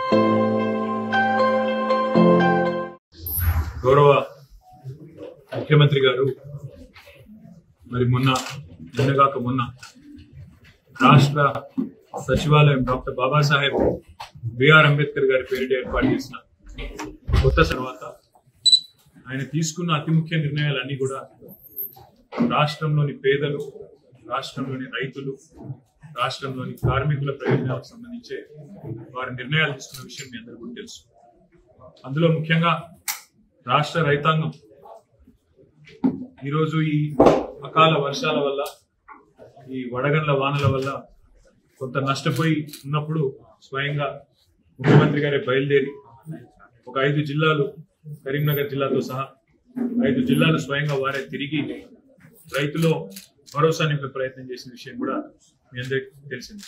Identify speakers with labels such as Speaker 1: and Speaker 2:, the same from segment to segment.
Speaker 1: గౌరవ ముఖ్యమంత్రి గారు మరి మొన్న నిన్నగాక మొన్న రాష్ట్ర సచివాలయం డాక్టర్ బాబాసాహెబ్ బిఆర్ అంబేద్కర్ గారి పేరిట ఏర్పాటు చేసిన కొత్త తర్వాత ఆయన తీసుకున్న అతి ముఖ్య నిర్ణయాలన్నీ కూడా రాష్ట్రంలోని పేదలు రాష్ట్రంలోని రైతులు రాష్ట్రంలోని కార్మికుల ప్రయోజనాలకు సంబంధించే వారి నిర్ణయాలు తీసుకున్న విషయం మీ అందరికీ కూడా తెలుసు అందులో ముఖ్యంగా రాష్ట్ర రైతాంగం ఈరోజు ఈ అకాల వర్షాల వల్ల ఈ వడగండ్ల వానల వల్ల కొంత నష్టపోయి ఉన్నప్పుడు స్వయంగా ముఖ్యమంత్రి గారే బయలుదేరి ఒక ఐదు జిల్లాలు కరీంనగర్ జిల్లాతో సహా ఐదు జిల్లాలు స్వయంగా వారే తిరిగి రైతులో భరోసా నింపే ప్రయత్నం చేసిన విషయం కూడా మీ అందరికీ తెలిసింది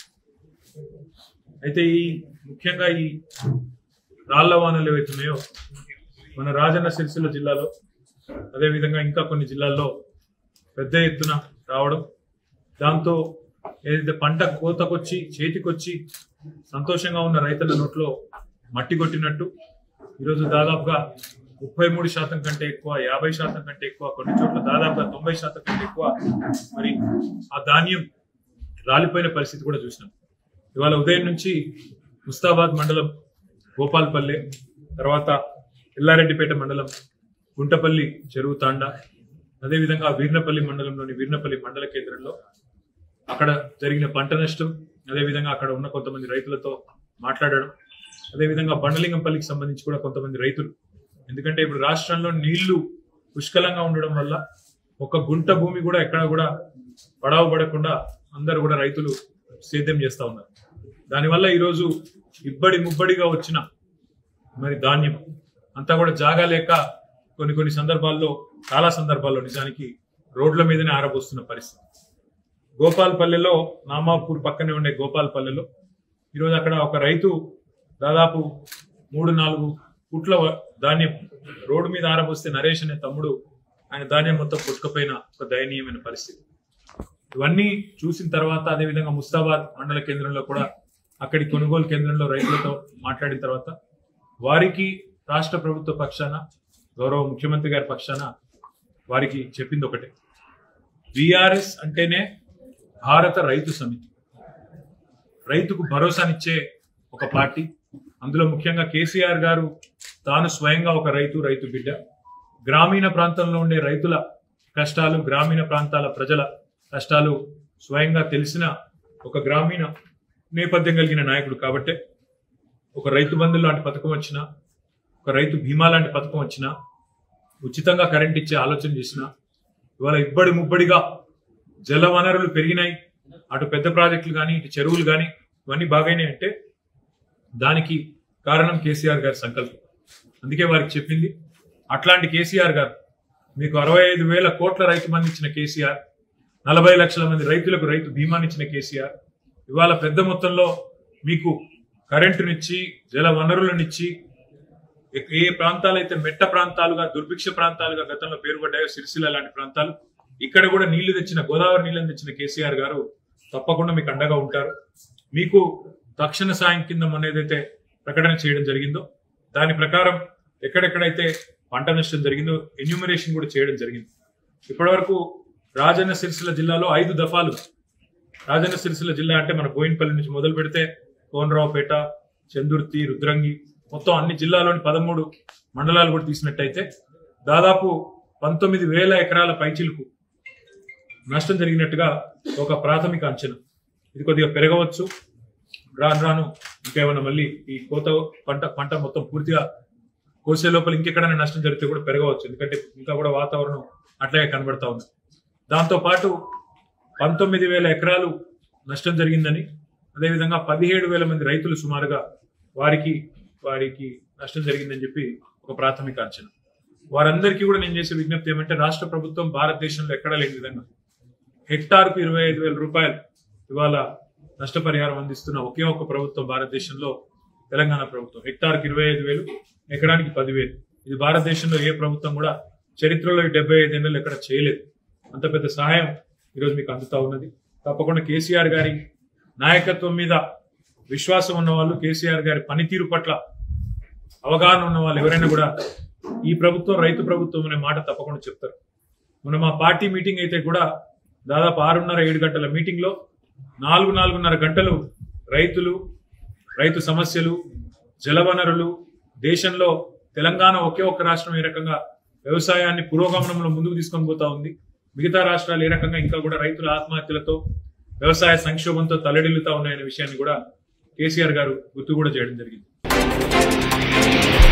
Speaker 1: అయితే ఈ ముఖ్యంగా ఈ రాళ్ల వానలు ఏవైతున్నాయో మన రాజన్న సిరిసిల్ల జిల్లాలో అదేవిధంగా ఇంకా కొన్ని జిల్లాల్లో పెద్ద ఎత్తున రావడం దాంతో ఏదైతే పంట కోతకొచ్చి చేతికొచ్చి సంతోషంగా ఉన్న రైతుల నోట్లో మట్టి కొట్టినట్టు ఈరోజు దాదాపుగా ముప్పై మూడు శాతం కంటే ఎక్కువ యాభై శాతం కంటే ఎక్కువ కొన్ని చోట్ల దాదాపుగా తొంభై శాతం కంటే ఎక్కువ మరి ఆ ధాన్యం రాలిపోయిన పరిస్థితి కూడా చూసినాం ఇవాళ ఉదయం నుంచి ముస్తాబాద్ మండలం గోపాల్పల్లె తర్వాత ఎల్లారెడ్డిపేట మండలం గుంటపల్లి చెరువు తాండా అదేవిధంగా వీర్నపల్లి మండలంలోని వీర్నపల్లి మండల కేంద్రంలో అక్కడ జరిగిన పంట నష్టం అదేవిధంగా అక్కడ ఉన్న కొంతమంది రైతులతో మాట్లాడడం అదేవిధంగా బండలింగంపల్లికి సంబంధించి కూడా కొంతమంది రైతులు ఎందుకంటే ఇప్పుడు రాష్ట్రంలో నీళ్లు పుష్కలంగా ఉండడం వల్ల ఒక గుంట భూమి కూడా ఎక్కడ కూడా పడవ పడకుండా అందరూ కూడా రైతులు సేద్యం చేస్తా ఉన్నారు దానివల్ల ఈరోజు ఇబ్బడి ముబ్బడిగా వచ్చిన మరి ధాన్యం అంతా కూడా జాగా లేక కొన్ని కొన్ని సందర్భాల్లో చాలా సందర్భాల్లో నిజానికి రోడ్ల మీదనే ఆరబోస్తున్న పరిస్థితి గోపాల్పల్లెలో నామాపూర్ పక్కనే ఉండే గోపాల్పల్లెలో ఈరోజు అక్కడ ఒక రైతు దాదాపు మూడు నాలుగు పుట్ల వ- ధాన్యం రోడ్డు మీద ఆరబోస్తే నరేష్ అనే తమ్ముడు ఆయన ధాన్యం మొత్తం పుట్టుకపోయిన ఒక దయనీయమైన పరిస్థితి ఇవన్నీ చూసిన తర్వాత అదేవిధంగా ముస్తాబాద్ మండల కేంద్రంలో కూడా అక్కడి కొనుగోలు కేంద్రంలో రైతులతో మాట్లాడిన తర్వాత వారికి రాష్ట్ర ప్రభుత్వ పక్షాన గౌరవ ముఖ్యమంత్రి గారి పక్షాన వారికి చెప్పింది ఒకటే బీఆర్ఎస్ అంటేనే భారత రైతు సమితి రైతుకు భరోసానిచ్చే ఒక పార్టీ అందులో ముఖ్యంగా కేసీఆర్ గారు తాను స్వయంగా ఒక రైతు రైతు బిడ్డ గ్రామీణ ప్రాంతంలో ఉండే రైతుల కష్టాలు గ్రామీణ ప్రాంతాల ప్రజల కష్టాలు స్వయంగా తెలిసిన ఒక గ్రామీణ నేపథ్యం కలిగిన నాయకుడు కాబట్టే ఒక రైతు బంధు లాంటి పథకం వచ్చినా ఒక రైతు బీమా లాంటి పథకం వచ్చినా ఉచితంగా కరెంట్ ఇచ్చే ఆలోచన చేసినా ఇవాళ ఇబ్బడి ముబ్బడిగా జల వనరులు పెరిగినాయి అటు పెద్ద ప్రాజెక్టులు కానీ ఇటు చెరువులు కానీ ఇవన్నీ బాగైనాయి అంటే దానికి కారణం కేసీఆర్ గారి సంకల్పం అందుకే వారికి చెప్పింది అట్లాంటి కేసీఆర్ గారు మీకు అరవై ఐదు వేల కోట్ల రైతు బంధు ఇచ్చిన కేసీఆర్ నలభై లక్షల మంది రైతులకు రైతు బీమాని ఇచ్చిన కేసీఆర్ ఇవాళ పెద్ద మొత్తంలో మీకు కరెంటునిచ్చి జల వనరులనిచ్చి ఏ- ఏ ప్రాంతాలైతే మెట్ట ప్రాంతాలుగా దుర్భిక్ష ప్రాంతాలుగా గతంలో పేరుపడ్డాయో సిరిసిల్ల లాంటి ప్రాంతాలు ఇక్కడ కూడా నీళ్లు తెచ్చిన గోదావరి నీళ్ళని తెచ్చిన కేసీఆర్ గారు తప్పకుండా మీకు అండగా ఉంటారు మీకు తక్షణ సాయం కింద మొన్న ఏదైతే ప్రకటన చేయడం జరిగిందో దాని ప్రకారం ఎక్కడెక్కడైతే పంట నష్టం జరిగిందో ఎన్యూమరేషన్ కూడా చేయడం జరిగింది ఇప్పటివరకు రాజన్న సిరిసిల్ల జిల్లాలో ఐదు దఫాలు రాజన్న సిరిసిల్ల జిల్లా అంటే మన బోయినపల్లి నుంచి మొదలు పెడితే కోనరావుపేట చందుర్తి రుద్రంగి మొత్తం అన్ని జిల్లాలోని పదమూడు మండలాలు కూడా తీసినట్టయితే దాదాపు పంతొమ్మిది వేల ఎకరాల పైచిలుకు నష్టం జరిగినట్టుగా ఒక ప్రాథమిక అంచనా ఇది కొద్దిగా పెరగవచ్చు రాను రాను ఇంకేమైనా మళ్ళీ ఈ కోత పంట పంట మొత్తం పూర్తిగా కోసే లోపల ఇంకెక్కడైనా నష్టం జరిగితే కూడా పెరగవచ్చు ఎందుకంటే ఇంకా కూడా వాతావరణం అట్లాగే కనబడతా ఉంది దాంతో పాటు పంతొమ్మిది వేల ఎకరాలు నష్టం జరిగిందని అదేవిధంగా పదిహేడు వేల మంది రైతులు సుమారుగా వారికి వారికి నష్టం జరిగిందని చెప్పి ఒక ప్రాథమిక అంచనా వారందరికీ కూడా నేను చేసే విజ్ఞప్తి ఏమంటే రాష్ట్ర ప్రభుత్వం భారతదేశంలో ఎక్కడా లేని విధంగా హెక్టార్కు ఇరవై ఐదు వేల రూపాయలు ఇవాళ నష్టపరిహారం అందిస్తున్న ఒకే ఒక్క ప్రభుత్వం భారతదేశంలో తెలంగాణ ప్రభుత్వం హెక్టార్కి ఇరవై ఐదు వేలు ఎకరానికి పదివేలు ఇది భారతదేశంలో ఏ ప్రభుత్వం కూడా చరిత్రలో ఈ డెబ్బై ఐదు ఏళ్ళు ఎక్కడ చేయలేదు అంత పెద్ద సహాయం ఈరోజు మీకు అందుతా ఉన్నది తప్పకుండా కేసీఆర్ గారి నాయకత్వం మీద విశ్వాసం ఉన్న వాళ్ళు కేసీఆర్ గారి పనితీరు పట్ల అవగాహన ఉన్న వాళ్ళు ఎవరైనా కూడా ఈ ప్రభుత్వం రైతు ప్రభుత్వం అనే మాట తప్పకుండా చెప్తారు మొన్న మా పార్టీ మీటింగ్ అయితే కూడా దాదాపు ఆరున్నర ఏడు గంటల మీటింగ్ లో నాలుగు నాలుగున్నర గంటలు రైతులు రైతు సమస్యలు జలవనరులు దేశంలో తెలంగాణ ఒకే ఒక్క రాష్ట్రం ఏ రకంగా వ్యవసాయాన్ని పురోగమనంలో ముందుకు తీసుకొని పోతా ఉంది మిగతా రాష్ట్రాలు ఏ రకంగా ఇంకా కూడా రైతుల ఆత్మహత్యలతో వ్యవసాయ సంక్షోభంతో తల్లడిల్లుతా ఉన్నాయనే విషయాన్ని కూడా కేసీఆర్ గారు గుర్తు కూడా చేయడం జరిగింది